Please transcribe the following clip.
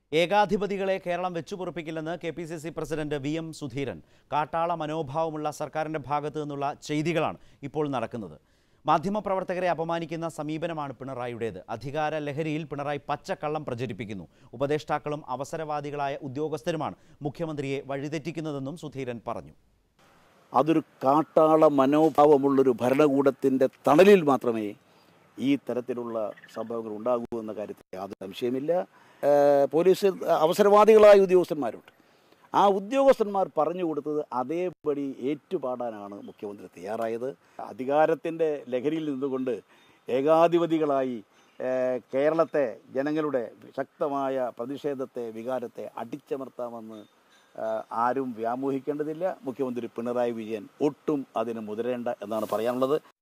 ഏകാധിപതികളെ കേരളം വെച്ചുപൊറുപ്പിക്കില്ലെന്ന് K P C C president V M Sudheeran കാട്ടാള മനോഭാവമുള്ള സർക്കാരിന്റെ ഭാഗത്തു നിന്നുള്ള ചെയ്തികളാണ് ഇപ്പോൾ നടക്കുന്നത് മാധ്യമപ്രവർത്തകരെ അപമാനിക്കുന്ന സമീപനമാണ് പിണറായിയുടേത് അധികാര ലഹരിയിൽ പിണറായി പച്ചക്കള്ളം പ്രചരിപ്പിക്കുന്നു ഉപദേഷ്ടാക്കളും അവസരവാദികളായ ഉദ്യോഗസ്ഥരുമാണ് മുഖ്യമന്ത്രിയെ വഴിതെറ്റിക്കുന്നതെന്നും സുധീരൻ പറഞ്ഞു അതൊരു കാട്ടാള മനോഭാവമുള്ളൊരു ഭരണകൂടത്തിൻ്റെ തണലിൽ മാത്രമേ ഈ തരത്തിലുള്ള സംഭവങ്ങൾ ഉണ്ടാകൂ എന്ന കാര്യത്തിൽ യാതൊരു സംശയമില്ല ഏഹ് പോലീസ് അവസരവാദികളായ ഉദ്യോഗസ്ഥന്മാരുണ്ട് ആ ഉദ്യോഗസ്ഥന്മാർ പറഞ്ഞു കൊടുത്തത് അതേപടി ഏറ്റുപാടാനാണ് മുഖ്യമന്ത്രി തയ്യാറായത് അധികാരത്തിൻ്റെ ലഹരിയിൽ നിന്നുകൊണ്ട് ഏകാധിപതികളായി ഏഹ് കേരളത്തെ ജനങ്ങളുടെ ശക്തമായ പ്രതിഷേധത്തെ വികാരത്തെ അടിച്ചമർത്താമെന്ന് ആഹ് ആരും വ്യാമോഹിക്കേണ്ടതില്ല മുഖ്യമന്ത്രി പിണറായി വിജയൻ ഒട്ടും അതിന് മുതിരേണ്ട എന്നാണ് പറയാനുള്ളത്